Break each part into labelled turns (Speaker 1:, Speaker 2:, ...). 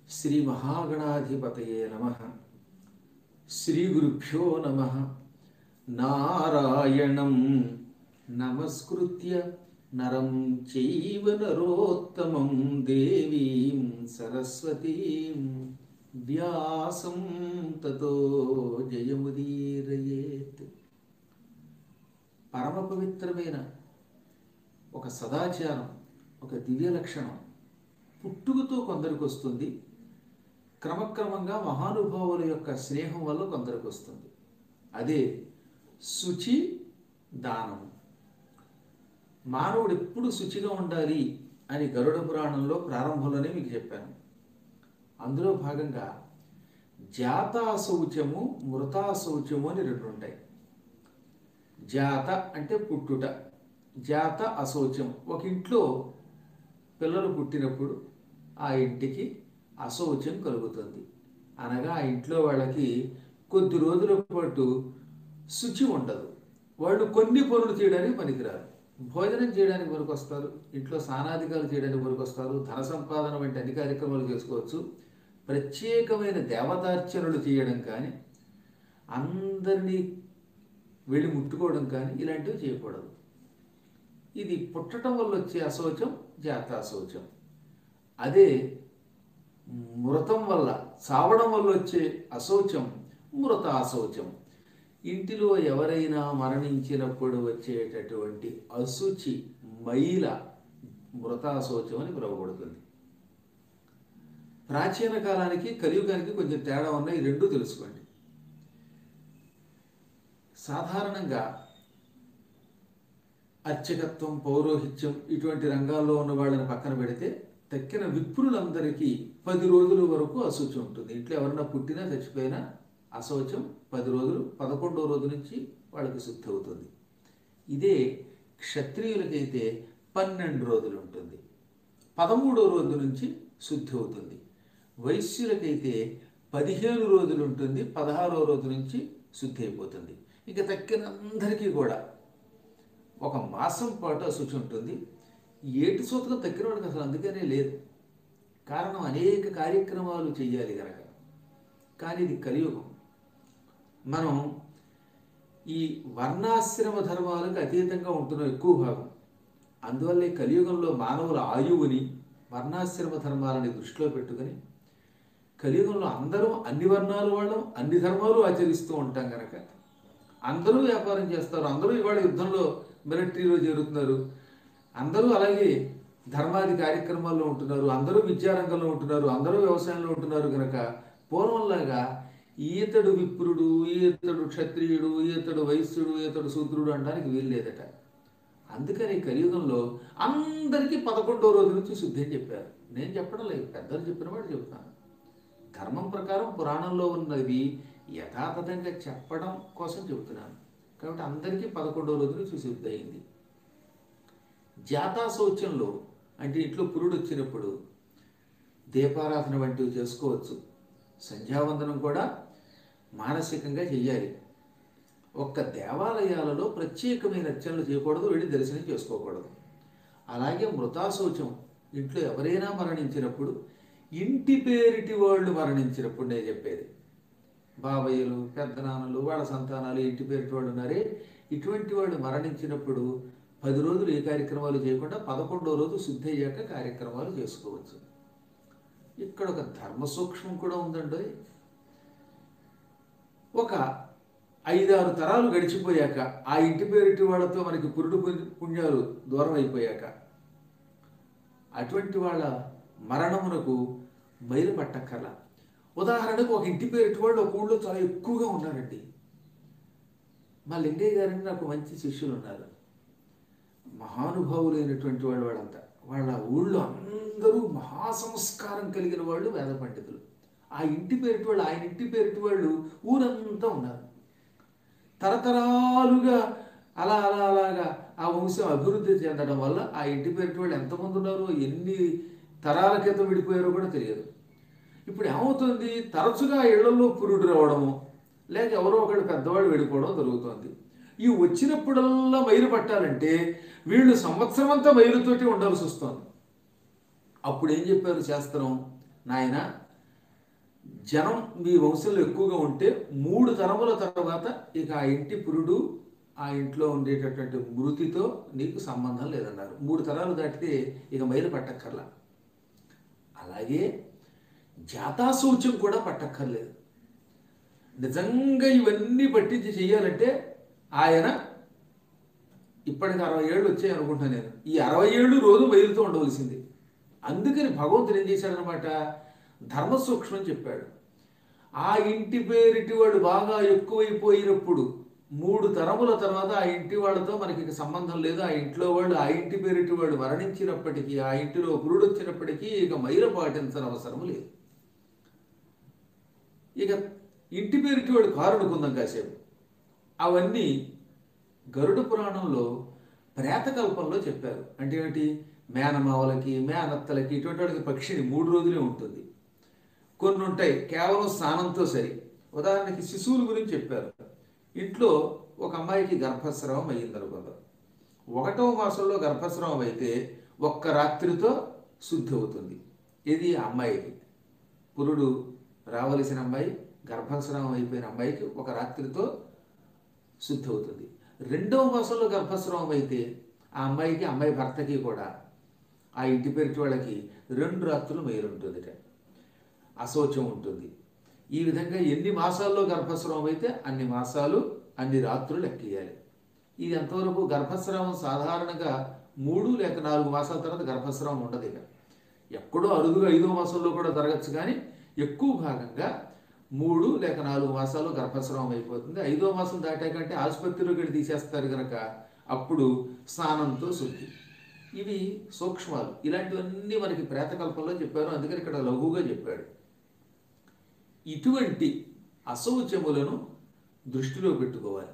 Speaker 1: శ్రీ మహాగణాధిపతయే నమ శ్రీ గురుభ్యో నమ నారాయణం నమస్కృత్య నరం చైవ నరోత్తమం దేవీం సరస్వతీం వ్యాసం తతో జయముదీరయేత్ పరమ పవిత్రమైన ఒక సదాచారం ఒక దివ్య లక్షణం పుట్టుకతో కొందరికి వస్తుంది క్రమక్రమంగా మహానుభావుల యొక్క స్నేహం వల్ల కొందరికి వస్తుంది అదే శుచి దానం మానవుడు ఎప్పుడు శుచిగా ఉండాలి అని గరుడ పురాణంలో ప్రారంభంలోనే మీకు చెప్పాను అందులో భాగంగా జాతాశౌచము మృతాశౌచము అని రెండు ఉంటాయి జాత అంటే పుట్టుట జాత అశౌచం ఒక ఇంట్లో పిల్లలు పుట్టినప్పుడు ఆ ఇంటికి అశౌచం కలుగుతుంది అనగా ఆ ఇంట్లో వాళ్ళకి కొద్ది రోజుల పాటు శుచి ఉండదు వాళ్ళు కొన్ని పనులు చేయడానికి పనికిరారు భోజనం చేయడానికి పనికొస్తారు ఇంట్లో స్నానాధికారులు చేయడానికి పనికొస్తారు ధన సంపాదన వంటి అన్ని కార్యక్రమాలు చేసుకోవచ్చు ప్రత్యేకమైన దేవతార్చనలు చేయడం కానీ అందరినీ వెళ్ళి ముట్టుకోవడం కానీ ఇలాంటివి చేయకూడదు ఇది పుట్టడం వల్ల వచ్చే అశౌచం జాతాశౌచం అదే మృతం వల్ల చావడం వల్ల వచ్చే అశౌచం మృత అశౌచం ఇంటిలో ఎవరైనా మరణించినప్పుడు వచ్చేటటువంటి అశుచి మైల మృతాశౌచం అని పిలువబడుతుంది ప్రాచీన కాలానికి కలియుగానికి కొంచెం తేడా ఉన్నాయి ఈ రెండు తెలుసుకోండి సాధారణంగా అర్చకత్వం పౌరోహిత్యం ఇటువంటి రంగాల్లో ఉన్న వాళ్ళని పక్కన పెడితే తక్కిన విప్రులందరికీ పది రోజుల వరకు అశౌచం ఉంటుంది ఇంట్లో ఎవరన్నా పుట్టినా చచ్చిపోయినా అశౌచం పది రోజులు పదకొండో రోజు నుంచి వాళ్ళకి శుద్ధి అవుతుంది ఇదే క్షత్రియులకైతే పన్నెండు రోజులు ఉంటుంది పదమూడో రోజు నుంచి శుద్ధి అవుతుంది వైశ్యులకైతే పదిహేను రోజులు ఉంటుంది పదహారో రోజు నుంచి శుద్ధి అయిపోతుంది ఇక తక్కినందరికీ కూడా ఒక మాసం పాటు అశుచి ఉంటుంది ఏటి సూతకం తక్కిన వాడికి అసలు అందుకనే లేదు కారణం అనేక కార్యక్రమాలు చేయాలి కనుక కానీ ఇది కలియుగం మనం ఈ వర్ణాశ్రమ ధర్మాలకు అతీతంగా ఉంటున్నాం ఎక్కువ భాగం అందువల్ల ఈ కలియుగంలో మానవుల ఆయువుని వర్ణాశ్రమ ధర్మాలని దృష్టిలో పెట్టుకొని కలియుగంలో అందరం అన్ని వర్ణాలు వాళ్ళం అన్ని ధర్మాలు ఆచరిస్తూ ఉంటాం కనుక అందరూ వ్యాపారం చేస్తారు అందరూ ఇవాళ యుద్ధంలో మిలిటరీలో చేరుతున్నారు అందరూ అలాగే ధర్మాది కార్యక్రమాల్లో ఉంటున్నారు అందరూ విద్యారంగంలో ఉంటున్నారు అందరూ వ్యవసాయంలో ఉంటున్నారు కనుక పూర్వంలాగా ఈతడు విప్రుడు ఈతడు క్షత్రియుడు ఈతడు వైశ్యుడు ఈతడు శూద్రుడు అనడానికి వీల్లేదట అందుకని కలియుగంలో అందరికీ పదకొండో రోజు నుంచి శుద్ధి అని చెప్పారు నేను చెప్పడం లేదు పెద్దలు చెప్పిన వాడు చెప్తాను ధర్మం ప్రకారం పురాణంలో ఉన్నది యథాతథంగా చెప్పడం కోసం చెబుతున్నాను కాబట్టి అందరికీ పదకొండో రోజు నుంచి శుద్ధి అయింది జాతా శౌచంలో అంటే ఇంట్లో పురుడు వచ్చినప్పుడు దీపారాధన వంటివి చేసుకోవచ్చు సంధ్యావందనం కూడా మానసికంగా చెయ్యాలి ఒక్క దేవాలయాలలో ప్రత్యేకమైన అర్చనలు చేయకూడదు వెళ్ళి దర్శనం చేసుకోకూడదు అలాగే మృతాశౌచం ఇంట్లో ఎవరైనా మరణించినప్పుడు ఇంటి పేరిటి వాళ్ళు మరణించినప్పుడు నేను చెప్పేది బాబయ్యలు పెద్దనాన్నలు వాళ్ళ సంతానాలు ఇంటి పేరిటి వాళ్ళు ఉన్నారే ఇటువంటి వాళ్ళు మరణించినప్పుడు పది రోజులు ఏ కార్యక్రమాలు చేయకుండా పదకొండో రోజు శుద్ధి అయ్యాక కార్యక్రమాలు చేసుకోవచ్చు ఇక్కడ ఒక ధర్మ సూక్ష్మం కూడా ఉందండి ఒక ఐదారు తరాలు గడిచిపోయాక ఆ ఇంటి పేరిటి వాళ్ళతో మనకి పురుడు పుణ్యాలు దూరం అయిపోయాక అటువంటి వాళ్ళ మరణమునకు మైలు పట్టక్కర్ల ఉదాహరణకు ఒక ఇంటి పేరిటి వాళ్ళు ఒక ఊళ్ళో చాలా ఎక్కువగా ఉన్నారండి మా లింగయ్య గారిని నాకు మంచి శిష్యులు ఉన్నారు మహానుభావులైనటువంటి వాళ్ళు వాళ్ళంతా వాళ్ళ ఊళ్ళో అందరూ మహాసంస్కారం కలిగిన వాళ్ళు వేద పండితులు ఆ ఇంటి పేరిటి వాళ్ళు ఆయన ఇంటి పేరిటి వాళ్ళు ఊరంతా ఉన్నారు తరతరాలుగా అలా అలా అలాగా ఆ వంశం అభివృద్ధి చెందడం వల్ల ఆ ఇంటి పేరిటి వాళ్ళు ఎంతమంది ఉన్నారో ఎన్ని తరాల క్రితం విడిపోయారో కూడా తెలియదు ఇప్పుడు ఏమవుతుంది తరచుగా ఇళ్లలో పురుడు రావడము లేక ఎవరో ఒకళ్ళు పెద్దవాళ్ళు వెళ్ళిపోవడం జరుగుతుంది ఈ వచ్చినప్పుడల్లా మైలు పట్టాలంటే వీళ్ళు సంవత్సరం అంతా మైలుతోటి ఉండాల్సి వస్తుంది అప్పుడు ఏం చెప్పారు శాస్త్రం నాయన జనం మీ వంశంలో ఎక్కువగా ఉంటే మూడు తరముల తర్వాత ఇక ఆ ఇంటి పురుడు ఆ ఇంట్లో ఉండేటటువంటి మృతితో నీకు సంబంధం లేదన్నారు మూడు తరాలు దాటితే ఇక మైలు పట్టక్కర్లా అలాగే జాతాశౌచం కూడా పట్టక్కర్లేదు నిజంగా ఇవన్నీ పట్టించి చెయ్యాలంటే ఆయన ఇప్పటికి అరవై ఏళ్ళు వచ్చాయి అనుకుంటున్నాను నేను ఈ అరవై ఏళ్ళు రోజు బయలుతో ఉండవలసింది అందుకని భగవంతుడు ఏం చేశాడనమాట ధర్మ సూక్ష్మం చెప్పాడు ఆ ఇంటి పేరిటి వాడు బాగా ఎక్కువైపోయినప్పుడు మూడు తరముల తర్వాత ఆ ఇంటి వాళ్ళతో మనకి ఇక సంబంధం లేదు ఆ ఇంట్లో వాళ్ళు ఆ ఇంటి పేరిటి వాడు మరణించినప్పటికీ ఆ ఇంటిలో పురుడు వచ్చినప్పటికీ ఇక మైల పాటించని అవసరం లేదు ఇక ఇంటి పేరుకి వాడు కారుడుకుందాం కాసేపు అవన్నీ గరుడ పురాణంలో ప్రేతకల్పంలో చెప్పారు అంటే ఏమిటి మేనమావలకి మేనత్తలకి ఇటువంటి వాడికి పక్షిని మూడు రోజులే ఉంటుంది కొన్ని ఉంటాయి కేవలం స్నానంతో సరి ఉదాహరణకి శిశువుల గురించి చెప్పారు ఇంట్లో ఒక అమ్మాయికి గర్భస్రావం అయ్యింది అనుకుందాం ఒకటవ మాసంలో గర్భస్రావం అయితే ఒక్క రాత్రితో శుద్ధి అవుతుంది ఇది ఆ అమ్మాయికి పురుడు రావలసిన అమ్మాయి గర్భస్రావం అయిపోయిన అమ్మాయికి ఒక రాత్రితో శుద్ధి అవుతుంది రెండవ మాసంలో గర్భస్రావం అయితే ఆ అమ్మాయికి అమ్మాయి భర్తకి కూడా ఆ ఇంటి పేరు వాళ్ళకి రెండు రాత్రులు మేలు ఉంటుందిట అశౌచం ఉంటుంది ఈ విధంగా ఎన్ని మాసాల్లో గర్భస్రావం అయితే అన్ని మాసాలు అన్ని రాత్రులు లెక్కేయాలి ఇది ఎంతవరకు గర్భస్రావం సాధారణంగా మూడు లేక నాలుగు మాసాల తర్వాత గర్భస్రావం ఉండదు ఇక ఎక్కడో అరుదుగా ఐదో మాసంలో కూడా జరగచ్చు కానీ ఎక్కువ భాగంగా మూడు లేక నాలుగు మాసాలు గర్భస్రావం అయిపోతుంది ఐదో మాసం దాటాకంటే ఆసుపత్రిలోకి వెళ్ళి తీసేస్తారు కనుక అప్పుడు స్నానంతో శుద్ధి ఇవి సూక్ష్మాలు ఇలాంటివన్నీ మనకి ప్రేతకల్పంలో చెప్పారు అందుకని ఇక్కడ లఘువుగా చెప్పాడు ఇటువంటి అశౌచములను దృష్టిలో పెట్టుకోవాలి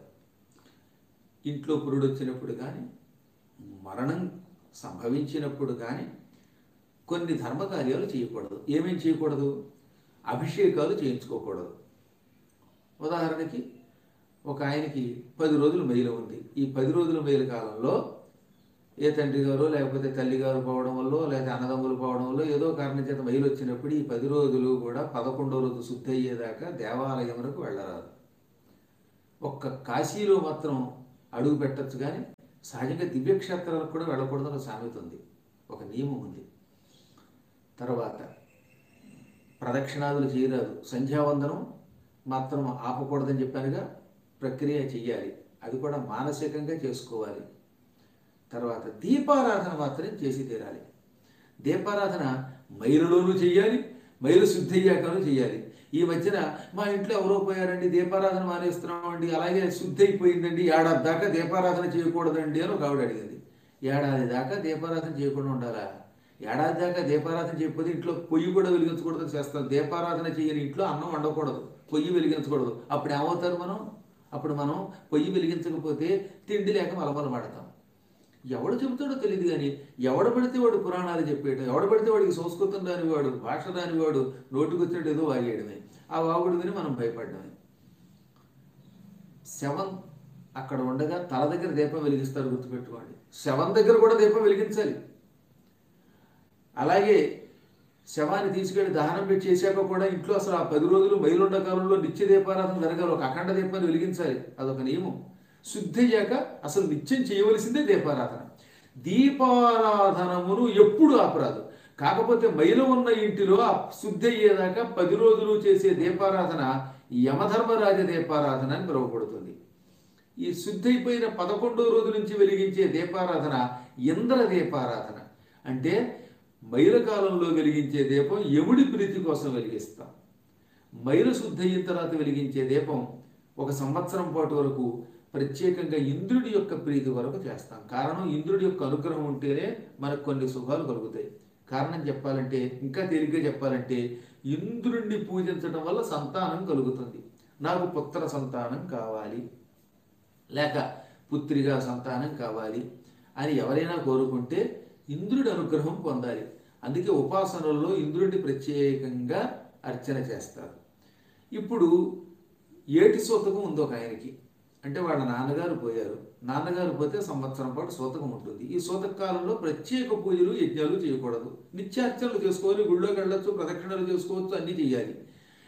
Speaker 1: ఇంట్లో పురుడు వచ్చినప్పుడు కానీ మరణం సంభవించినప్పుడు కానీ కొన్ని ధర్మకార్యాలు చేయకూడదు ఏమేం చేయకూడదు అభిషేకాలు చేయించుకోకూడదు ఉదాహరణకి ఒక ఆయనకి పది రోజులు మెయిల్ ఉంది ఈ పది రోజుల మెయిల్ కాలంలో ఏ తండ్రి గారు లేకపోతే తల్లి గారు పోవడం వల్ల లేదా అన్నదమ్ములు పోవడం వల్ల ఏదో కారణం చేత మైలు వచ్చినప్పుడు ఈ పది రోజులు కూడా పదకొండో రోజు శుద్ధి అయ్యేదాకా దేవాలయములకు వెళ్ళరాదు ఒక్క కాశీలో మాత్రం అడుగు పెట్టచ్చు కానీ సహజంగా దివ్యక్షేత్రాలకు కూడా వెళ్ళకూడదని ఒక సామెత ఉంది ఒక నియమం ఉంది తర్వాత ప్రదక్షిణాదులు చేయరాదు సంధ్యావందనం మాత్రం ఆపకూడదని చెప్పానుగా ప్రక్రియ చెయ్యాలి అది కూడా మానసికంగా చేసుకోవాలి తర్వాత దీపారాధన మాత్రం చేసి తీరాలి దీపారాధన మైలులోనూ చెయ్యాలి మైలు శుద్ధి అయ్యాకనూ చెయ్యాలి ఈ మధ్యన మా ఇంట్లో ఎవరో పోయారండి దీపారాధన మానేస్తున్నామండి అలాగే శుద్ధి అయిపోయిందండి ఏడాది దాకా దీపారాధన చేయకూడదండి అని ఒక ఆవిడ అడిగింది ఏడాది దాకా దీపారాధన చేయకుండా ఉండాలా ఏడాది దాకా దీపారాధన చేయకపోతే ఇంట్లో పొయ్యి కూడా వెలిగించకూడదు చేస్తాం దీపారాధన చేయని ఇంట్లో అన్నం వండకూడదు పొయ్యి వెలిగించకూడదు అప్పుడు ఏమవుతారు మనం అప్పుడు మనం పొయ్యి వెలిగించకపోతే తిండి లేక మలమల పడతాం ఎవడు చెబుతాడో తెలియదు కానీ ఎవడ పడితే వాడు పురాణాలు చెప్పేయటం ఎవడ పడితే వాడికి సంస్కృతం రాని వాడు భాష రాని వాడు నోటుకొచ్చినట్టు ఏదో వాగేయడమే ఆ వాగుడు విని మనం భయపడడమే శవం అక్కడ ఉండగా తల దగ్గర దీపం వెలిగిస్తారు గుర్తుపెట్టుకోండి శవం దగ్గర కూడా దీపం వెలిగించాలి అలాగే శవాన్ని తీసుకెళ్లి దహనం పెట్టి చేశాక కూడా ఇంట్లో అసలు ఆ పది రోజులు మైలుండ కాలంలో నిత్య దీపారాధన జరగాలి ఒక అఖండ దీపాన్ని వెలిగించాలి అదొక నియమం శుద్ధి అయ్యాక అసలు నిత్యం చేయవలసిందే దీపారాధన దీపారాధనమును ఎప్పుడు ఆపరాదు కాకపోతే మైలు ఉన్న ఇంటిలో ఆ శుద్ధి అయ్యేదాకా పది రోజులు చేసే దీపారాధన యమధర్మరాజ దీపారాధన అని పిలువబడుతుంది ఈ శుద్ధి అయిపోయిన పదకొండో రోజు నుంచి వెలిగించే దీపారాధన ఇంద్ర దీపారాధన అంటే మైల కాలంలో వెలిగించే దీపం యముడి ప్రీతి కోసం వెలిగిస్తాం మైలు శుద్ధి అయిన తర్వాత వెలిగించే దీపం ఒక సంవత్సరం పాటు వరకు ప్రత్యేకంగా ఇంద్రుడి యొక్క ప్రీతి వరకు చేస్తాం కారణం ఇంద్రుడి యొక్క అనుగ్రహం ఉంటేనే మనకు కొన్ని శుభాలు కలుగుతాయి కారణం చెప్పాలంటే ఇంకా తేలిగ్గా చెప్పాలంటే ఇంద్రుణ్ణి పూజించడం వల్ల సంతానం కలుగుతుంది నాకు పుత్ర సంతానం కావాలి లేక పుత్రిగా సంతానం కావాలి అని ఎవరైనా కోరుకుంటే ఇంద్రుడి అనుగ్రహం పొందాలి అందుకే ఉపాసనల్లో ఇంద్రుడిని ప్రత్యేకంగా అర్చన చేస్తారు ఇప్పుడు ఏటి సూతకం ఉంది ఒక ఆయనకి అంటే వాళ్ళ నాన్నగారు పోయారు నాన్నగారు పోతే సంవత్సరం పాటు సూతకం ఉంటుంది ఈ సూతక కాలంలో ప్రత్యేక పూజలు యజ్ఞాలు చేయకూడదు నిత్యార్చనలు చేసుకోవాలి గుళ్ళోకి వెళ్ళొచ్చు ప్రదక్షిణలు చేసుకోవచ్చు అన్నీ చేయాలి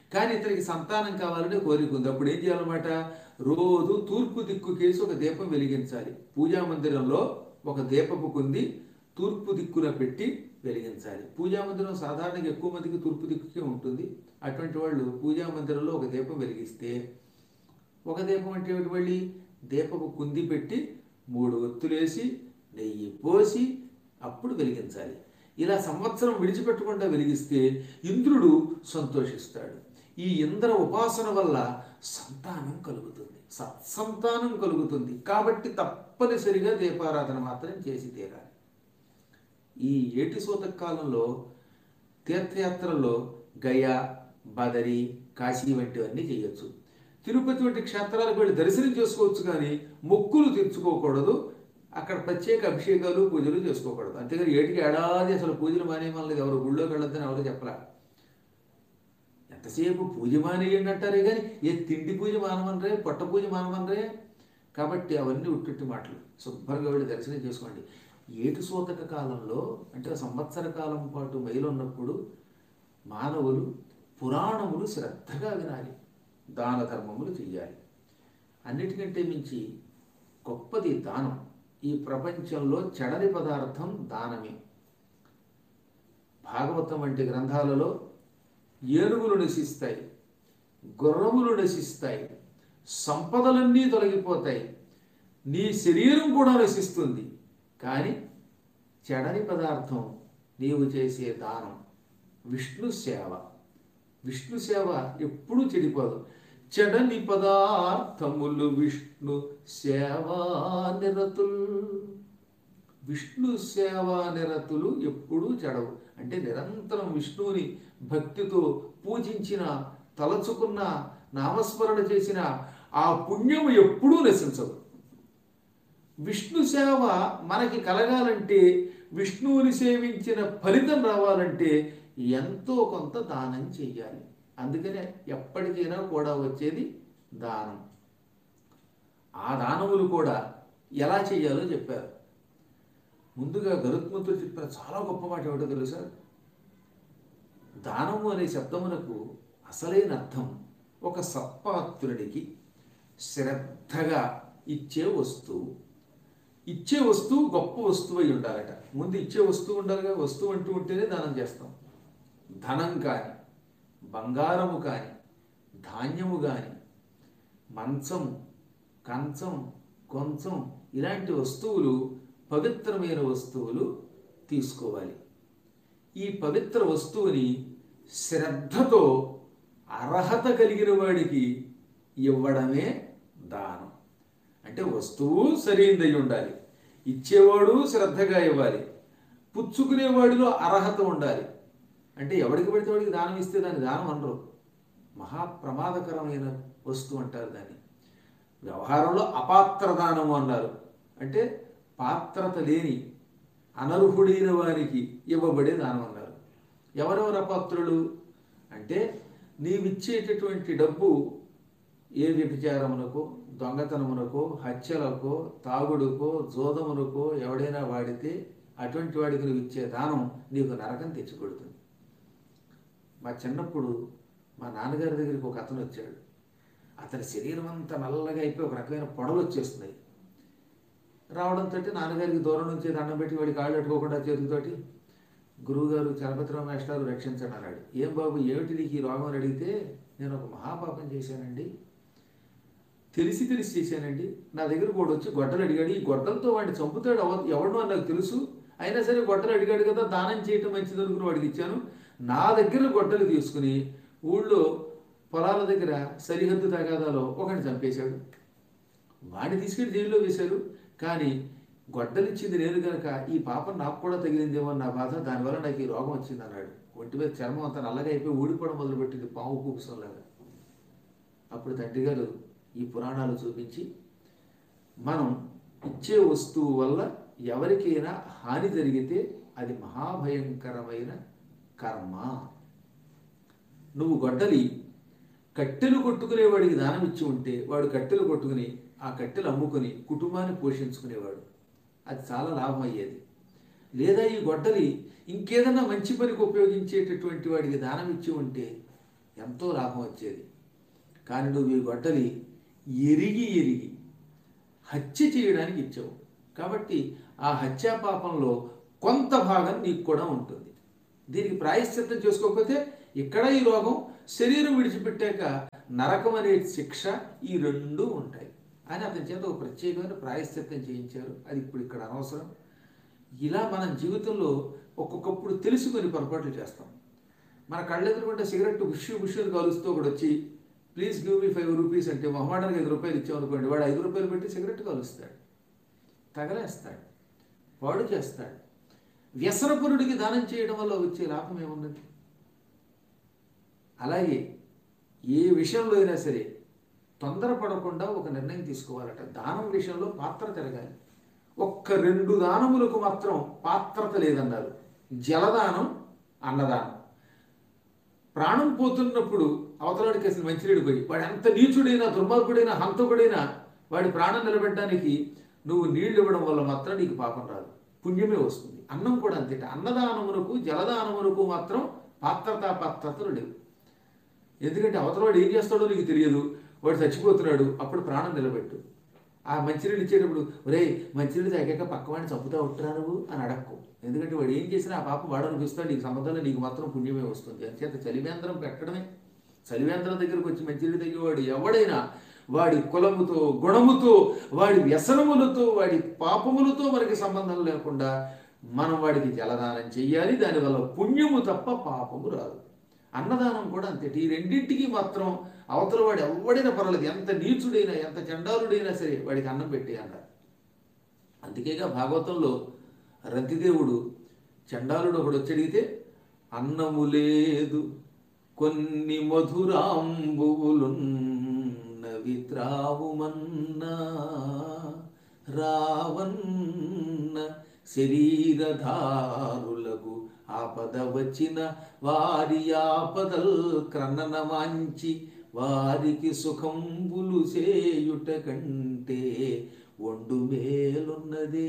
Speaker 1: కానీ ఇతనికి సంతానం కావాలనే కోరిక ఉంది అప్పుడు ఏం చేయాలన్నమాట రోజు తూర్పు దిక్కు కేసి ఒక దీపం వెలిగించాలి పూజా మందిరంలో ఒక దీపపు కుంది తూర్పు దిక్కున పెట్టి వెలిగించాలి పూజా మందిరం సాధారణంగా ఎక్కువ మందికి తూర్పు దిక్కుకే ఉంటుంది అటువంటి వాళ్ళు పూజా మందిరంలో ఒక దీపం వెలిగిస్తే ఒక దీపం అంటే ఏమిటి మళ్ళీ దీపపు కుంది పెట్టి మూడు ఒత్తులేసి నెయ్యి పోసి అప్పుడు వెలిగించాలి ఇలా సంవత్సరం విడిచిపెట్టకుండా వెలిగిస్తే ఇంద్రుడు సంతోషిస్తాడు ఈ ఇంద్ర ఉపాసన వల్ల సంతానం కలుగుతుంది సత్సంతానం కలుగుతుంది కాబట్టి తప్పనిసరిగా దీపారాధన మాత్రం చేసి తీరాలి ఈ ఏటి సూతక కాలంలో తీర్థయాత్రల్లో గయా బదరి కాశీ వంటివన్నీ చేయొచ్చు తిరుపతి వంటి క్షేత్రాలకు వెళ్ళి దర్శనం చేసుకోవచ్చు కానీ మొక్కులు తీర్చుకోకూడదు అక్కడ ప్రత్యేక అభిషేకాలు పూజలు చేసుకోకూడదు అంతేగాని ఏటికి ఏడాది అసలు పూజలు మానేయమన్నది ఎవరు గుళ్ళోకి వెళ్ళొద్దని ఎవరు చెప్పరా ఎంతసేపు పూజ మానేయండి అంటారే కానీ ఏ తిండి పూజ మానమనరే పొట్ట పూజ మానమనరే కాబట్టి అవన్నీ ఉట్టుట్టి మాటలు శుభ్రంగా వెళ్ళి దర్శనం చేసుకోండి ఏటు సూతక కాలంలో అంటే సంవత్సర కాలం పాటు మైలున్నప్పుడు మానవులు పురాణములు శ్రద్ధగా వినాలి దాన ధర్మములు చెయ్యాలి అన్నిటికంటే మించి గొప్పది దానం ఈ ప్రపంచంలో చెడని పదార్థం దానమే భాగవతం వంటి గ్రంథాలలో ఏనుగులు నశిస్తాయి గుర్రములు నశిస్తాయి సంపదలన్నీ తొలగిపోతాయి నీ శరీరం కూడా నశిస్తుంది కానీ చెడని పదార్థం నీవు చేసే దానం విష్ణు సేవ విష్ణు సేవ ఎప్పుడూ చెడిపోదు చెడని పదార్థములు విష్ణు సేవా నిరతుల్ విష్ణు సేవా నిరతులు ఎప్పుడూ చెడవు అంటే నిరంతరం విష్ణువుని భక్తితో పూజించిన తలచుకున్న నామస్మరణ చేసిన ఆ పుణ్యము ఎప్పుడూ నశించదు విష్ణు సేవ మనకి కలగాలంటే విష్ణువుని సేవించిన ఫలితం రావాలంటే ఎంతో కొంత దానం చెయ్యాలి అందుకనే ఎప్పటికైనా కూడా వచ్చేది దానం ఆ దానములు కూడా ఎలా చేయాలో చెప్పారు ముందుగా గరుత్మంతుడు చెప్పిన చాలా గొప్ప మాట ఏమిటో తెలుసా దానము అనే శబ్దమునకు అసలైన అర్థం ఒక సత్పాత్రుడికి శ్రద్ధగా ఇచ్చే వస్తువు ఇచ్చే వస్తువు గొప్ప వస్తువు అయి ఉండాలట ముందు ఇచ్చే వస్తువు ఉండాలిగా వస్తువు అంటూ ఉంటేనే దానం చేస్తాం ధనం కానీ బంగారము కానీ ధాన్యము కానీ మంచము కంచం కొంచం ఇలాంటి వస్తువులు పవిత్రమైన వస్తువులు తీసుకోవాలి ఈ పవిత్ర వస్తువుని శ్రద్ధతో అర్హత కలిగిన వాడికి ఇవ్వడమే దానం అంటే వస్తువు సరైనదై ఉండాలి ఇచ్చేవాడు శ్రద్ధగా ఇవ్వాలి పుచ్చుకునేవాడిలో అర్హత ఉండాలి అంటే ఎవడికి పడితే వాడికి దానం ఇస్తే దాన్ని దానం అనరు మహా ప్రమాదకరమైన వస్తువు అంటారు దాన్ని వ్యవహారంలో అపాత్ర దానము అన్నారు అంటే పాత్రత లేని అనర్హుడైన వారికి ఇవ్వబడే దానం అన్నారు ఎవరెవరు అపాత్రులు అంటే నీవిచ్చేటటువంటి డబ్బు ఏ వ్యభిచారమునకో దొంగతనమునకో హత్యలకో తాగుడుకో జోదమునకో ఎవడైనా వాడితే అటువంటి వాడికి నువ్వు ఇచ్చే దానం నీకు నరకం తెచ్చికొడుతుంది మా చిన్నప్పుడు మా నాన్నగారి దగ్గరికి ఒక అతను వచ్చాడు అతని శరీరం అంతా నల్లగా అయిపోయి ఒక రకమైన పొడలు వచ్చేస్తున్నాయి రావడంతో నాన్నగారికి దూరం నుంచి దండం పెట్టి వాడి కాళ్ళు పెట్టుకోకుండా చేతులతోటి గురువుగారు చలపతిరావు మేస్టారు రక్షించండి అన్నాడు ఏం బాబు ఏమిటి నీకు ఈ రోగం అని అడిగితే నేను ఒక మహాపాపం చేశానండి తెలిసి తెలిసి చేశానండి నా దగ్గర కూడా వచ్చి గొడ్డలు అడిగాడు ఈ గొడ్డలతో వాడిని చంపుతాడు ఎవ ఎవడో అని నాకు తెలుసు అయినా సరే గొడ్డలు అడిగాడు కదా దానం చేయటం మంచిది అనుకుని వాడికి ఇచ్చాను నా దగ్గర గొడ్డలు తీసుకుని ఊళ్ళో పొలాల దగ్గర సరిహద్దు తగాదాలో ఒకరిని చంపేశాడు వాడిని తీసుకెళ్లి జైల్లో వేశారు కానీ గొడ్డలిచ్చింది నేను కనుక ఈ పాపం నాకు కూడా తగిలిందేమో అని నా బాధ దానివల్ల నాకు ఈ రోగం వచ్చింది అన్నాడు ఒంటి మీద చర్మం అంతా నల్లగా అయిపోయి ఊడిపోవడం మొదలుపెట్టింది పాము కూకుసంలాగా అప్పుడు తండ్రి గారు ఈ పురాణాలు చూపించి మనం ఇచ్చే వస్తువు వల్ల ఎవరికైనా హాని జరిగితే అది మహాభయంకరమైన కర్మ నువ్వు గొడ్డలి కట్టెలు కొట్టుకునేవాడికి దానం ఇచ్చి ఉంటే వాడు కట్టెలు కొట్టుకుని ఆ కట్టెలు అమ్ముకుని కుటుంబాన్ని పోషించుకునేవాడు అది చాలా లాభం అయ్యేది లేదా ఈ గొడ్డలి ఇంకేదైనా మంచి పనికి ఉపయోగించేటటువంటి వాడికి దానం ఇచ్చి ఉంటే ఎంతో లాభం వచ్చేది కానీ నువ్వు ఈ గొడ్డలి ఎరిగి ఎరిగి హత్య చేయడానికి ఇచ్చావు కాబట్టి ఆ హత్యా పాపంలో కొంత భాగం నీకు కూడా ఉంటుంది దీనికి ప్రాయశ్చిత్తం చేసుకోకపోతే ఇక్కడ ఈ రోగం శరీరం విడిచిపెట్టాక నరకం అనే శిక్ష ఈ రెండు ఉంటాయి అని అతని చేత ఒక ప్రత్యేకమైన ప్రాయశ్చిత్తం చేయించారు అది ఇప్పుడు ఇక్కడ అనవసరం ఇలా మనం జీవితంలో ఒక్కొక్కప్పుడు తెలుసుకొని పొరపాట్లు చేస్తాం మన కళ్ళెదురుకుంటే సిగరెట్ బుష్ బుష్ అని కాలుస్తూ ఒకడు వచ్చి please give me five rupees అంటే మొహమాటానికి ఐదు రూపాయలు ఇచ్చామనుకోండి వాడు ఐదు రూపాయలు పెట్టి సిగరెట్ కాలుస్తాడు తగలేస్తాడు పాడు చేస్తాడు వ్యసనపురుడికి దానం చేయడం వల్ల వచ్చే లాభం ఏమున్నది అలాగే ఏ విషయంలో అయినా సరే తొందరపడకుండా ఒక నిర్ణయం తీసుకోవాలట దానం విషయంలో పాత్ర తిరగాలి ఒక్క రెండు దానములకు మాత్రం పాత్రత లేదన్నారు జలదానం అన్నదానం ప్రాణం పోతున్నప్పుడు అవతలాడికి అసలు మంచినీడు పోయి వాడు ఎంత నీచుడైనా దుర్మార్గుడైనా హంతకుడైనా వాడి ప్రాణం నిలబెట్టడానికి నువ్వు నీళ్లు ఇవ్వడం వల్ల మాత్రం నీకు పాపం రాదు పుణ్యమే వస్తుంది అన్నం కూడా అంతేట అన్నదానమునకు జలదానమునకు మాత్రం పాత్రత పాత్రతలు లేవు ఎందుకంటే అవతలవాడు ఏం చేస్తాడో నీకు తెలియదు వాడు చచ్చిపోతున్నాడు అప్పుడు ప్రాణం నిలబెట్టు ఆ మంచినీళ్ళు ఇచ్చేటప్పుడు ఒరే మంచినీళ్ళు తాగాక పక్కవాడిని చంపుతా ఉంటారా నువ్వు అని అడక్కు ఎందుకంటే వాడు ఏం చేసినా ఆ పాప వాడు అనిపిస్తాడు నీకు సంబంధంలో నీకు మాత్రం పుణ్యమే వస్తుంది అంచేత చలివేంద్రం పెట్టడమే చలివేంద్రం దగ్గరకు వచ్చి మంచినీళ్ళు తగ్గేవాడు ఎవడైనా వాడి కులముతో గుణముతో వాడి వ్యసనములతో వాడి పాపములతో మనకి సంబంధం లేకుండా మనం వాడికి జలదానం చెయ్యాలి దానివల్ల పుణ్యము తప్ప పాపము రాదు అన్నదానం కూడా అంతే ఈ రెండింటికి మాత్రం అవతల వాడు ఎవడైనా పర్వాలేదు ఎంత నీచుడైనా ఎంత చండాలుడైనా సరే వాడికి అన్నం పెట్టి అన్నారు అందుకేగా భాగవతంలో రతిదేవుడు చండాలుడు ఒకడు వచ్చి అడిగితే అన్నము లేదు కొన్ని మధురాంబువులున్నవి త్రావుమన్నా రావన్న శరీరధారులకు ఆపద వచ్చిన వారి ఆపదల్ క్రన్నన మాంచి వారికి సుఖంబులు చేయుట కంటే ఒండు మేలున్నదే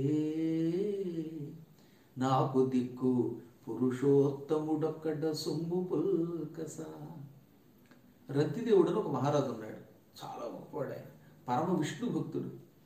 Speaker 1: నాకు దిక్కు పురుషోత్తముడొక్కడ సొమ్ము పుల్కస రతిదేవుడు అని ఒక మహారాజు ఉన్నాడు చాలా గొప్పవాడు ఆయన పరమ విష్ణు భక్తుడు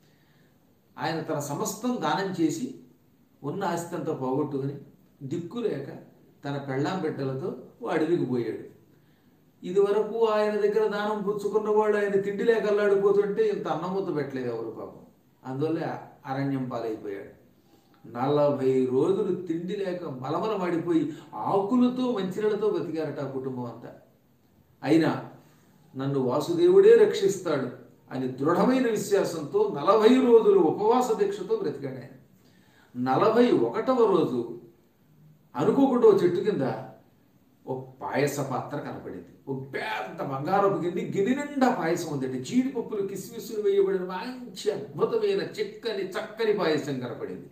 Speaker 1: ఆయన తన సమస్తం దానం చేసి ఉన్న ఆస్తి అంతా పోగొట్టుకుని దిక్కు లేక తన పెళ్ళాం బిడ్డలతో ఓ అడవికి పోయాడు ఇదివరకు ఆయన దగ్గర దానం పుచ్చుకున్నవాడు ఆయన తిండి లేక అల్లాడిపోతుంటే ఇంత అన్నం ముద్ద పెట్టలేదు ఎవరు పాపం అందువల్ల అరణ్యం పాలైపోయాడు నలభై రోజులు తిండి లేక మలమల మాడిపోయి ఆకులతో మంచినీళ్ళతో బతికారట ఆ కుటుంబం అంతా అయినా నన్ను వాసుదేవుడే రక్షిస్తాడు అని దృఢమైన విశ్వాసంతో నలభై రోజులు ఉపవాస దీక్షతో బ్రతికాడు ఆయన నలభై ఒకటవ రోజు అనుకోకుండా ఓ చెట్టు కింద ఓ పాయస పాత్ర కనపడింది ఓ పెద్ద బంగారపు గిన్నె గిన్నె నిండా పాయసం ఉందండి జీడిపప్పులు కిస్మిస్సులు వేయబడిన మంచి అద్భుతమైన చిక్కని చక్కని పాయసం కనపడింది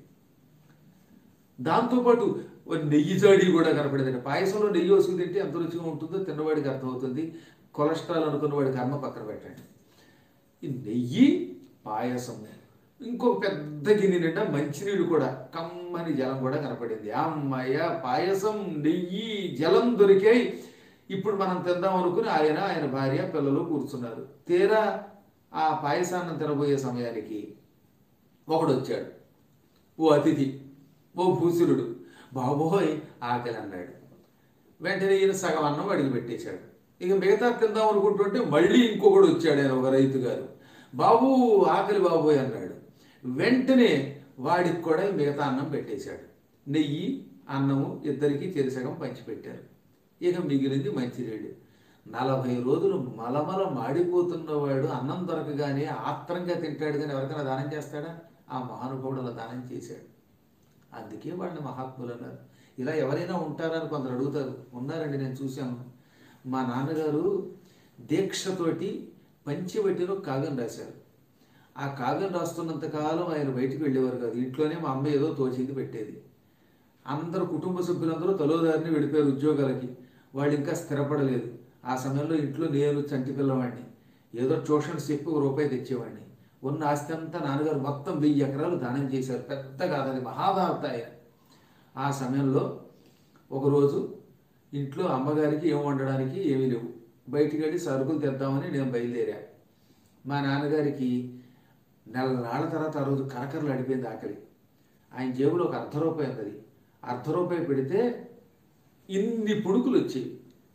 Speaker 1: దాంతోపాటు ఓ నెయ్యి జాడి కూడా కనపడింది పాయసంలో నెయ్యి వేసుకుని తింటే ఎంత రుచిగా ఉంటుందో తిన్నవాడికి అర్థమవుతుంది కొలెస్ట్రాల్ అనుకున్న వాడి కర్మ పక్కన పెట్టండి ఈ నెయ్యి పాయసం ఇంకో పెద్ద గిన్నె నిండా మంచినీళ్ళు కూడా కమ్మని జలం కూడా కనపడింది అమ్మయ్య పాయసం నెయ్యి జలం దొరికాయి ఇప్పుడు మనం తిందాం అనుకుని ఆయన ఆయన భార్య పిల్లలు కూర్చున్నారు తీరా ఆ పాయసాన్ని తినబోయే సమయానికి ఒకడు వచ్చాడు ఓ అతిథి ఓ భూసురుడు బాబోయ్ ఆకలి అన్నాడు వెంటనే ఈయన సగం అన్నం అడిగి పెట్టేశాడు ఇక మిగతా తిందాం అనుకుంటుంటే మళ్ళీ ఇంకొకడు వచ్చాడు ఆయన ఒక రైతు గారు బాబు ఆకలి బాబోయ్ అన్నాడు వెంటనే వాడికి కూడా మిగతా అన్నం పెట్టేశాడు నెయ్యి అన్నము ఇద్దరికి చెరిసగం పంచిపెట్టారు ఇక మిగిలింది మంచినీళ్ళు నలభై రోజులు మలమల మాడిపోతున్నవాడు అన్నం దొరకగానే ఆత్రంగా తింటాడు కానీ ఎవరికైనా దానం చేస్తాడా ఆ మహానుభావుడు అలా దానం చేశాడు అందుకే వాళ్ళని మహాత్ములు అన్నారు ఇలా ఎవరైనా ఉంటారని కొందరు అడుగుతారు ఉన్నారండి నేను చూశాను మా నాన్నగారు దీక్షతోటి పంచిబట్టిలో కావ్యం రాశారు ఆ కావ్యం రాస్తున్నంత కాలం ఆయన బయటికి వెళ్ళేవారు కాదు ఇంట్లోనే మా అమ్మ ఏదో తోచింది పెట్టేది అందరు కుటుంబ సభ్యులందరూ తలోదారిని వెళ్ళిపోయారు ఉద్యోగాలకి వాళ్ళు ఇంకా స్థిరపడలేదు ఆ సమయంలో ఇంట్లో నేను చంటి పిల్లవాడిని ఏదో ట్యూషన్స్ చెప్పి ఒక రూపాయి తెచ్చేవాడిని ఉన్న ఆస్తి అంతా నాన్నగారు మొత్తం వెయ్యి ఎకరాలు దానం చేశారు పెద్ద కాదు అది మహాభారత ఆయన ఆ సమయంలో ఒకరోజు ఇంట్లో అమ్మగారికి ఏం వండడానికి ఏమీ లేవు బయటికి వెళ్ళి సరుకులు తెద్దామని నేను బయలుదేరా మా నాన్నగారికి నెల నాళ్ళ తర్వాత ఆ రోజు కరకరలు అడిపోయింది ఆకలి ఆయన జేబులో ఒక అర్ధ రూపాయి ఉన్నది అర్ధ రూపాయి పెడితే ఇన్ని పుడుకులు వచ్చాయి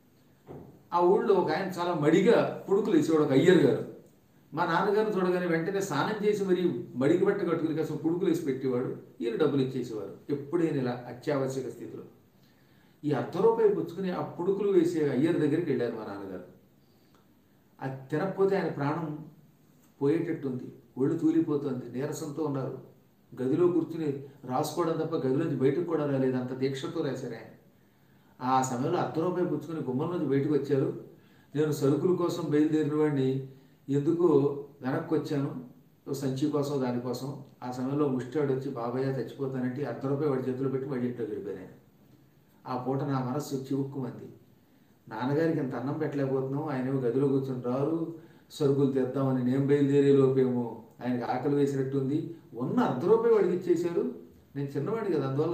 Speaker 1: ఆ ఊళ్ళో ఒక ఆయన చాలా మడిగా పుడుకులు వేసేవాడు ఒక అయ్యర్ గారు మా నాన్నగారిని చూడగానే వెంటనే స్నానం చేసి మరి మడికి బట్ట కట్టుకుని కాస్త పుడుకులు వేసి పెట్టేవాడు ఈయన డబ్బులు ఇచ్చేసేవారు ఎప్పుడైనా ఇలా అత్యావశ్యక స్థితిలో ఈ అర్ధ రూపాయి పుచ్చుకుని ఆ పుడుకులు వేసే అయ్యర్ దగ్గరికి వెళ్ళారు మా నాన్నగారు అది తినకపోతే ఆయన ప్రాణం పోయేటట్టుంది ఒళ్ళు తూలిపోతుంది నీరసంతో ఉన్నారు గదిలో కూర్చుని రాసుకోవడం తప్ప గదిలోంచి బయటకు కూడా రాలేదు అంత దీక్షతో రాశారు ఆయన ఆ సమయంలో అర్ధ రూపాయి పుచ్చుకుని గుమ్మం నుంచి బయటకు వచ్చారు నేను సరుకుల కోసం బయలుదేరిన వాడిని ఎందుకు వెనక్కి వచ్చాను ఓ సంచి కోసం దానికోసం ఆ సమయంలో ముష్టాడు వచ్చి బాబాయ్య చచ్చిపోతానంటే అర్ధ రూపాయి వాడి చేతిలో పెట్టి వాడి ఇంట్లో గడిపాను ఆయన. ఆ పూట నా మనస్సు చివుక్కుమంది నాన్నగారికి ఇంత అన్నం పెట్టలేకపోతున్నాం ఆయన గదిలో కూర్చుని రారు సరుకులు తెద్దామని నేను బయలుదేరే లోపేమో ఆయనకి ఆకలి వేసినట్టుంది ఉన్న అర్ధ రూపాయి వాడికి ఇచ్చేశారు నేను చిన్నవాడి కదా అందువల్ల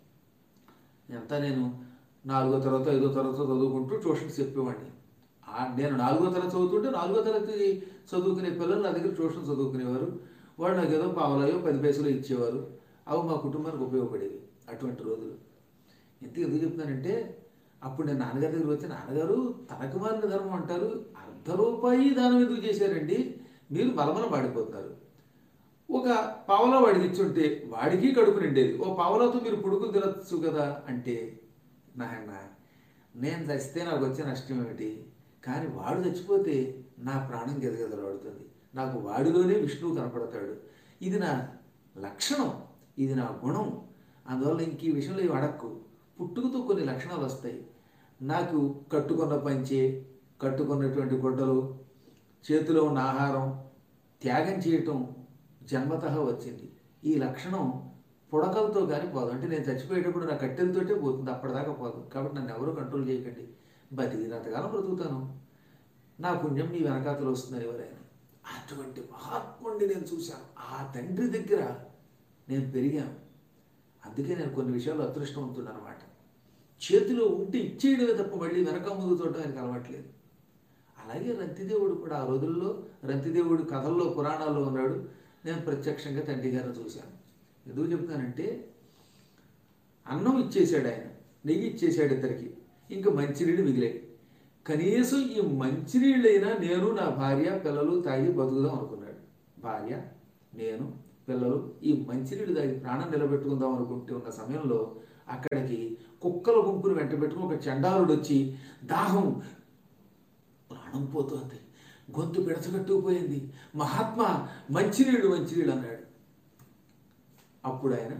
Speaker 1: ఎంత నేను నాలుగో తరగతి ఐదో తరగతి చదువుకుంటూ ట్యూషన్స్ చెప్పేవాడిని ఆ నేను నాలుగో తరగతి చదువుతుంటే నాలుగో తరగతి చదువుకునే పిల్లలు నా దగ్గర ట్యూషన్ చదువుకునేవారు వాళ్ళు నాకు ఏదో పావలాయో పది పైసలు ఇచ్చేవారు అవి మా కుటుంబానికి ఉపయోగపడేవి అటువంటి రోజులు ఎందుకు ఎందుకు చెప్తున్నానంటే అప్పుడు నేను నాన్నగారి దగ్గర వచ్చి నాన్నగారు తనకు మారిన ధర్మం అంటారు అర్ధ రూపాయి దానం ఎందుకు చేశారండి మీరు బలమల పాడిపోతున్నారు ఒక పావలా వాడికి ఇచ్చుంటే వాడికి కడుపు నిండేది ఓ పావలాతో మీరు పుడుకులు తినచ్చు కదా అంటే నాయన నేను చచ్చితే నాకు వచ్చే నష్టం ఏమిటి కానీ వాడు చచ్చిపోతే నా ప్రాణం గెదగెదలాడుతుంది నాకు వాడిలోనే విష్ణువు కనపడతాడు ఇది నా లక్షణం ఇది నా గుణం అందువల్ల ఇంక ఈ విషయంలో ఇవి అడక్కు పుట్టుకతో కొన్ని లక్షణాలు వస్తాయి నాకు కట్టుకున్న పంచే కట్టుకున్నటువంటి గుడ్డలు చేతిలో ఉన్న ఆహారం త్యాగం చేయటం జన్మతః వచ్చింది ఈ లక్షణం పుడకలతో కానీ పోదు అంటే నేను చచ్చిపోయేటప్పుడు నా కట్టెలతోటే పోతుంది అప్పటిదాకా పోదు కాబట్టి నన్ను ఎవరు కంట్రోల్ చేయకండి బతికినంతకాలం బ్రతుకుతాను నా పుణ్యం నీ వెనకాతలు వస్తుందని ఎవరైనా అటువంటి మహాత్ముడిని నేను చూశాను ఆ తండ్రి దగ్గర నేను పెరిగాను అందుకే నేను కొన్ని విషయాలు అదృష్టవంతుడు అనమాట చేతిలో ఉంటే ఇచ్చేయడమే తప్ప మళ్ళీ వెనక ముందు చూడటం ఆయనకు అలవాట్లేదు అలాగే రంతిదేవుడు కూడా ఆ రోజుల్లో రంతిదేవుడు కథల్లో పురాణాల్లో ఉన్నాడు నేను ప్రత్యక్షంగా తండ్రి గారిని చూశాను ఎందుకు చెప్తానంటే అన్నం ఇచ్చేశాడు ఆయన నెయ్యి ఇచ్చేశాడు ఇద్దరికి ఇంకా మంచినీళ్ళు మిగిలాయి కనీసం ఈ మంచినీళ్ళైనా నేను నా భార్య పిల్లలు తాగి బతుకుదాం అనుకున్నాడు భార్య నేను పిల్లలు ఈ మంచినీళ్ళు తాగి ప్రాణం నిలబెట్టుకుందాం అనుకుంటూ ఉన్న సమయంలో అక్కడికి కుక్కల గుంపును వెంట పెట్టుకుని ఒక చండాలుడు వచ్చి దాహం ప్రాణం పోతోంది గొంతు పిడచగట్టుకుపోయింది మహాత్మా మంచినీళ్ళు మంచినీళ్ళు అన్నాడు అప్పుడు ఆయన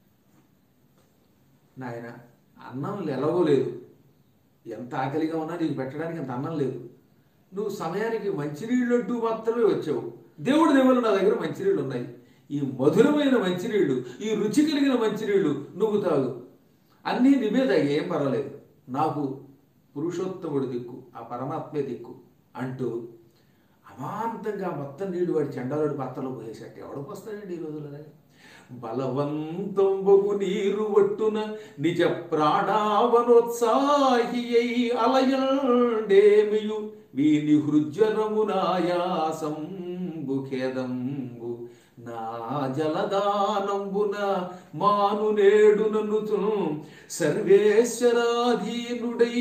Speaker 1: నాయన అన్నం ఎలాగో లేదు ఎంత ఆకలిగా ఉన్నా నీకు పెట్టడానికి అంత అన్నం లేదు నువ్వు సమయానికి మంచినీళ్ళు అంటూ మాత్రమే వచ్చావు దేవుడి దేవుళ్ళు నా దగ్గర మంచినీళ్ళు ఉన్నాయి ఈ మధురమైన మంచినీళ్ళు ఈ రుచి కలిగిన మంచినీళ్ళు నువ్వు తాగు అన్నీ నిమే తాగి ఏం పర్వాలేదు నాకు పురుషోత్తముడి దిక్కు ఆ పరమాత్మే దిక్కు అంటూ అమాంతంగా మొత్తం నీళ్లు వాడి చండాలుడి పాత్రలో పోయేసట్టు ఎవడు పోస్తాడండి ఈ రోజుల్లో బలవంతంబగు నీరు ఒట్టున నిజ ప్రాణావనోత్సాహి అయి అలయండేమియు వీని హృజ్వరమునాయాసంబు ఖేదంబు నా జలదానంబున మాను నేడు నన్నుతు సర్వేశ్వరాధీనుడై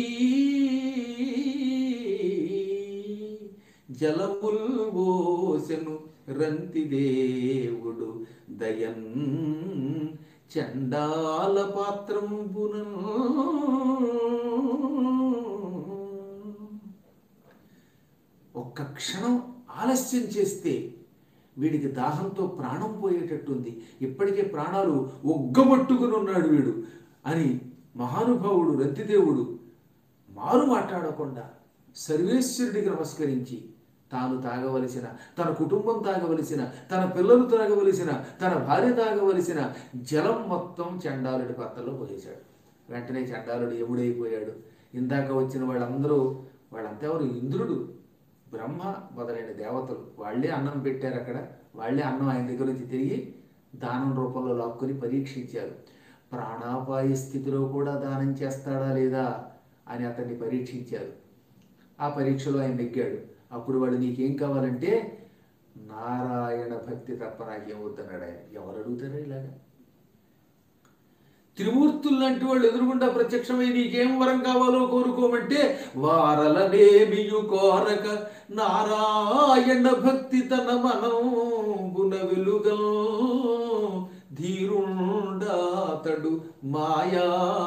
Speaker 1: జలముల్ ఓసెను రంతి దేవుడు దయన్ చండాల పాత్రంబున ఒక్క క్షణం ఆలస్యం చేస్తే వీడికి దాహంతో ప్రాణం పోయేటట్టుంది ఇప్పటికే ప్రాణాలు ఒగ్గబట్టుకుని ఉన్నాడు వీడు అని మహానుభావుడు రతిదేవుడు మారు మాట్లాడకుండా సర్వేశ్వరుడికి నమస్కరించి తాను తాగవలసిన తన కుటుంబం తాగవలసిన తన పిల్లలు తాగవలసిన తన భార్య తాగవలసిన జలం మొత్తం చండాలుడి పాత్రలో పోసేశాడు వెంటనే చండాలుడు ఎముడైపోయాడు ఇందాక వచ్చిన వాళ్ళందరూ వాళ్ళంతా ఎవరు ఇంద్రుడు బ్రహ్మ మొదలైన దేవతలు వాళ్ళే అన్నం పెట్టారు అక్కడ వాళ్ళే అన్నం ఆయన దగ్గర నుంచి తిరిగి దానం రూపంలో లాక్కుని పరీక్షించారు ప్రాణాపాయ స్థితిలో కూడా దానం చేస్తాడా లేదా అని అతన్ని పరీక్షించారు ఆ పరీక్షలో ఆయన నెగ్గాడు అప్పుడు వాడు నీకేం కావాలంటే నారాయణ భక్తి తప్ప నాకేం వద్దన్నాడు ఆయన ఎవరు అడుగుతారా ఇలాగా త్రిమూర్తులు లాంటి వాళ్ళు ఎదురుగుండా ప్రత్యక్షమై నీకేం వరం కావాలో కోరుకోమంటే వారలనేమియు కోరక నారాయణ భక్తి తన మనంబున వెలుగల్ ధీరుండాతడు మాయా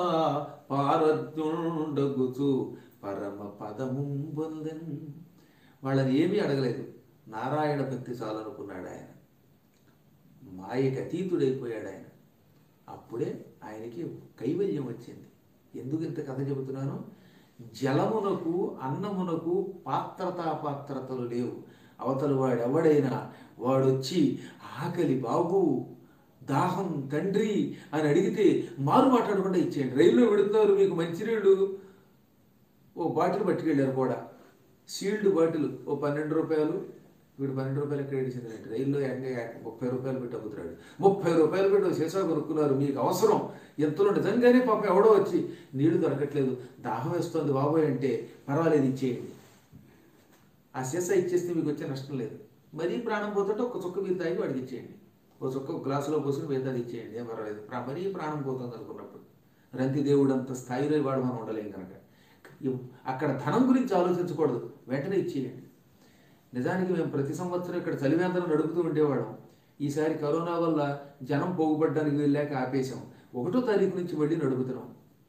Speaker 1: పారద్యుండగుచు పరమ పదము పొందన్ వాళ్ళని ఏమీ అడగలేదు నారాయణ భక్తి చాలనుకున్నాడు ఆయన మాయకి అతీతుడైపోయాడు ఆయన అప్పుడే ఆయనకి కైవల్యం వచ్చింది ఎందుకు ఇంత కథ చెబుతున్నాను జలమునకు అన్నమునకు పాత్రతాపాత్రతలు లేవు అవతల వాడు ఎవడైనా వాడొచ్చి ఆకలి బాబు దాహం తండ్రి అని అడిగితే మారు మాట్లాడకుండా ఇచ్చేయండి రైల్లో పెడుతున్నారు మీకు మంచినీళ్ళు ఓ బాటిల్ పట్టుకెళ్ళారు కూడా సీల్డ్ బాటిల్ ఓ పన్నెండు రూపాయలు వీడు పన్నెండు రూపాయలు ఎక్కడ ఇచ్చిందంటే రైల్లో ఏకంగా ముప్పై రూపాయలు పెట్టి అమ్ముతున్నాడు ముప్పై రూపాయలు పెట్టి ఒక సీసా కొనుక్కున్నారు మీకు అవసరం ఎంతలో నిజంగానే పాపం ఎవడో వచ్చి నీళ్లు దొరకట్లేదు దాహం వేస్తుంది బాబోయ్ అంటే పర్వాలేదు ఇచ్చేయండి ఆ సీసా ఇచ్చేస్తే మీకు వచ్చే నష్టం లేదు మరీ ప్రాణం పోతుంటే ఒక చుక్క మీరు తాగి వాడికి ఇచ్చేయండి ఒక చుక్క ఒక గ్లాసులో పోసుకుని మిగతాది ఇచ్చేయండి ఏం పర్వాలేదు ప్రా- మరీ ప్రాణం పోతుంది అనుకున్నప్పుడు రంతి దేవుడు అంత స్థాయిలో వాడు మనం ఉండలేం కనుక ఇవ్- అక్కడ ధనం గురించి ఆలోచించకూడదు వెంటనే ఇచ్చేయండి నిజానికి మేము ప్రతి సంవత్సరం ఇక్కడ చలివేంద్రం నడుపుతూ ఉండేవాళ్ళం ఈసారి కరోనా వల్ల జనం పోగుపడడానికి వెళ్ళాక ఆపేశాం ఒకటో తారీఖు నుంచి మళ్ళీ నడుపుతున్నాం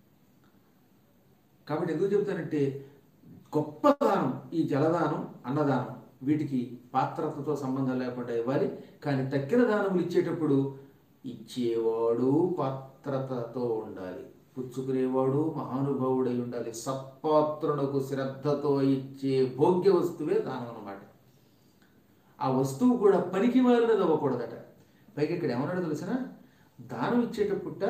Speaker 1: కాబట్టి ఎందుకు చెప్తానంటే గొప్ప దానం ఈ జలదానం అన్నదానం వీటికి పాత్రతతో సంబంధం లేకుండా ఇవ్వాలి కానీ తక్కిన దానములు ఇచ్చేటప్పుడు ఇచ్చేవాడు పాత్రతతో ఉండాలి పుచ్చుకునేవాడు మహానుభావుడై ఉండాలి సత్పాత్రునకు శ్రద్ధతో ఇచ్చే భోగ్య వస్తువే దానం అన్నమాట ఆ వస్తువు కూడా పనికి మారినది అవ్వకూడదట పైకి ఇక్కడ ఏమన్నాడు తెలిసిన దానం ఇచ్చేటప్పుట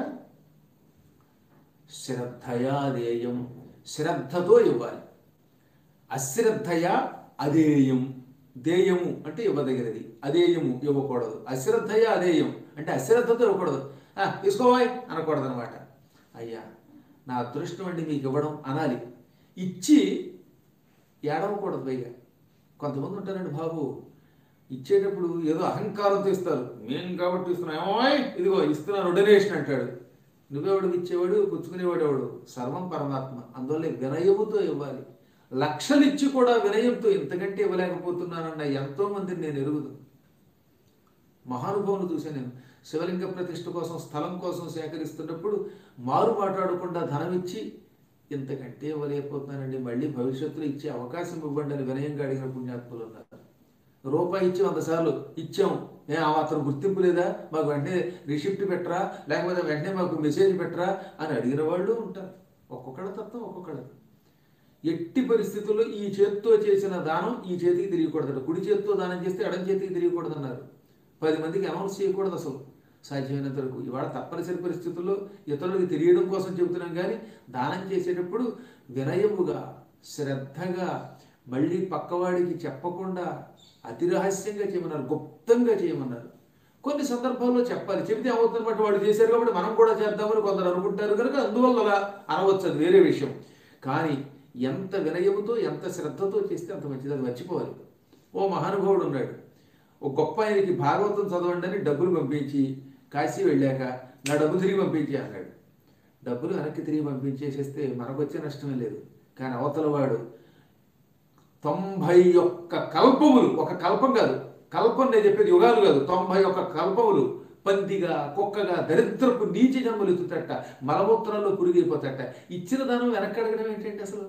Speaker 1: శ్రద్ధయా దేయం శ్రద్ధతో ఇవ్వాలి అశ్రద్ధయా అదేయం దేయము అంటే ఇవ్వదగినది అదేయము ఇవ్వకూడదు అశ్రద్ధయా అదేయం అంటే అశ్రద్ధతో ఇవ్వకూడదు "ఆ, తీసుకోవాయ్ అనకూడదు అనమాట అయ్యా నా అదృష్టం అండి మీకు ఇవ్వడం అనాలి ఇచ్చి ఏడవకూడదు పైగా కొంతమంది ఉంటారండి బాబు ఇచ్చేటప్పుడు ఏదో అహంకారంతో ఇస్తారు మేము కాబట్టి ఇస్తున్నాం ఏమోయ్ ఇదిగో ఇస్తున్నాను డొనేషన్ అంటాడు నువ్వెవడు ఇచ్చేవాడు పుచ్చుకునేవాడు ఎవడు సర్వం పరమాత్మ అందువల్ల వినయముతో ఇవ్వాలి లక్షలు ఇచ్చి కూడా వినయంతో ఇంతకంటే ఇవ్వలేకపోతున్నానన్న ఎంతో మందిని నేను ఎరుగుదు మహానుభావులు చూశాను నేను శివలింగ ప్రతిష్ఠ కోసం స్థలం కోసం సేకరిస్తున్నప్పుడు మారు మాట్లాడకుండా ధనం ఇచ్చి ఇంతకంటే ఇవ్వలేకపోతున్నానండి మళ్ళీ భవిష్యత్తులో ఇచ్చే అవకాశం ఇవ్వండి అని వినయంగా అడిగిన పుణ్యాత్ములు ఉన్నారు రూపాయి ఇచ్చి వంద సార్లు ఇచ్చాం ఏ ఆ మాత్రం గుర్తింపు లేదా మాకు వెంటనే రిసిప్ట్ పెట్టరా లేకపోతే వెంటనే మాకు మెసేజ్ పెట్టరా అని అడిగిన వాళ్ళు ఉంటారు ఒక్కొక్కళ్ళ తత్వం ఒక్కొక్కళ్ళది ఎట్టి పరిస్థితుల్లో ఈ చేత్తో చేసిన దానం ఈ చేతికి తిరగకూడదట కుడి చేత్తో దానం చేస్తే ఎడం చేతికి తిరగకూడదు అన్నారు పది మందికి అనౌన్స్ చేయకూడదు అసలు సాధ్యమైనంత వరకు ఇవాళ తప్పనిసరి పరిస్థితుల్లో ఇతరులకు తెలియడం కోసం చెబుతున్నాం కానీ దానం చేసేటప్పుడు వినయముగా శ్రద్ధగా మళ్ళీ పక్కవాడికి చెప్పకుండా అతి రహస్యంగా చేయమన్నారు గుప్తంగా చేయమన్నారు కొన్ని సందర్భాల్లో చెప్పాలి చెబితే ఏమవుతుందన్నమాట వాడు చేశారు కాబట్టి మనం కూడా చేద్దామని కొందరు అనుకుంటారు కనుక అందువల్ల అలా అనవచ్చు అది వేరే విషయం కానీ ఎంత వినయముతో ఎంత శ్రద్ధతో చేస్తే అంత మంచిది అది మర్చిపోవాలి ఓ మహానుభావుడు ఉన్నాడు ఓ గొప్ప ఆయనకి భాగవతం చదవండి అని డబ్బులు పంపించి కాశీ వెళ్ళాక నా డబ్బు తిరిగి పంపించి అన్నాడు డబ్బులు వెనక్కి తిరిగి పంపించేసేస్తే మనకొచ్చే నష్టమే లేదు కానీ అవతల వాడు తొంభై ఒక్క కల్పములు ఒక కల్పం కాదు కల్పం నేను చెప్పేది యుగాలు కాదు తొంభై ఒక్క కల్పములు పందిగా కుక్కగా దరిద్రపు నీచ జన్మలు ఎత్తుతట మలమూత్రంలో పురిగిపోతట ఇచ్చిన దానం వెనక్కి అడగడం ఏంటంటే అసలు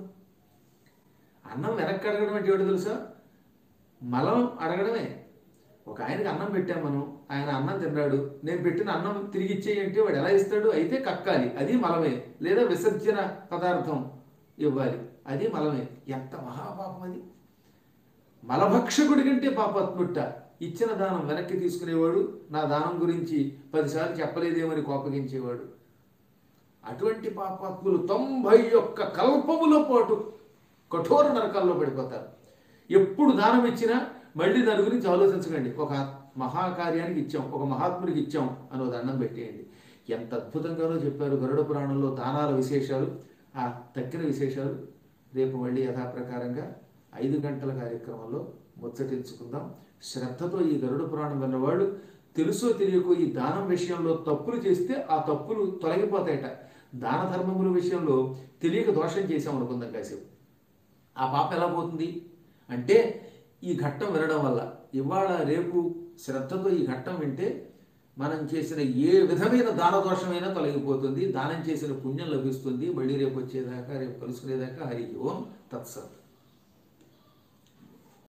Speaker 1: అన్నం వెనక్కి అడగడం అంటే ఏమిటో తెలుసా మలం అడగడమే ఒక ఆయనకి అన్నం పెట్టాం మనం ఆయన అన్నం తిన్నాడు నేను పెట్టిన అన్నం తిరిగి ఇచ్చేయి అంటే వాడు ఎలా ఇస్తాడు అయితే కక్కాలి అది మలమే లేదా విసర్జన పదార్థం ఇవ్వాలి అది మలమే ఎంత మహాపాపం అది మలభక్షకుడి కంటే పాపాత్ముట్ట ఇచ్చిన దానం వెనక్కి తీసుకునేవాడు నా దానం గురించి పదిసార్లు చెప్పలేదేమని కోపగించేవాడు అటువంటి పాపాత్ములు తొంభై ఒక్క కల్పముల పాటు కఠోర నరకాల్లో పడిపోతారు ఎప్పుడు దానం ఇచ్చినా మళ్ళీ దాని గురించి ఆలోచించకండి ఒక మహాకార్యానికి ఇచ్చాం ఒక మహాత్ముడికి ఇచ్చాం అని ఒక దండం పెట్టేయండి ఎంత అద్భుతంగానో చెప్పారు గరుడ పురాణంలో దానాల విశేషాలు ఆ తక్కిన విశేషాలు రేపు మళ్ళీ యథాప్రకారంగా ఐదు గంటల కార్యక్రమంలో ముచ్చటించుకుందాం శ్రద్ధతో ఈ గరుడ పురాణం విన్నవాళ్ళు తెలుసో తెలియకో ఈ దానం విషయంలో తప్పులు చేస్తే ఆ తప్పులు తొలగిపోతాయట దాన ధర్మముల విషయంలో తెలియక దోషం చేసాం అనుకుందాం కాసేపు ఆ పాప ఎలా పోతుంది అంటే ఈ ఘట్టం వినడం వల్ల ఇవాళ రేపు శ్రద్ధతో ఈ ఘట్టం వింటే మనం చేసిన ఏ విధమైన దాన దోషమైనా తొలగిపోతుంది దానం చేసిన పుణ్యం లభిస్తుంది మళ్ళీ రేపు వచ్చేదాకా రేపు కలుసుకునేదాకా హరి ఓం తత్సత్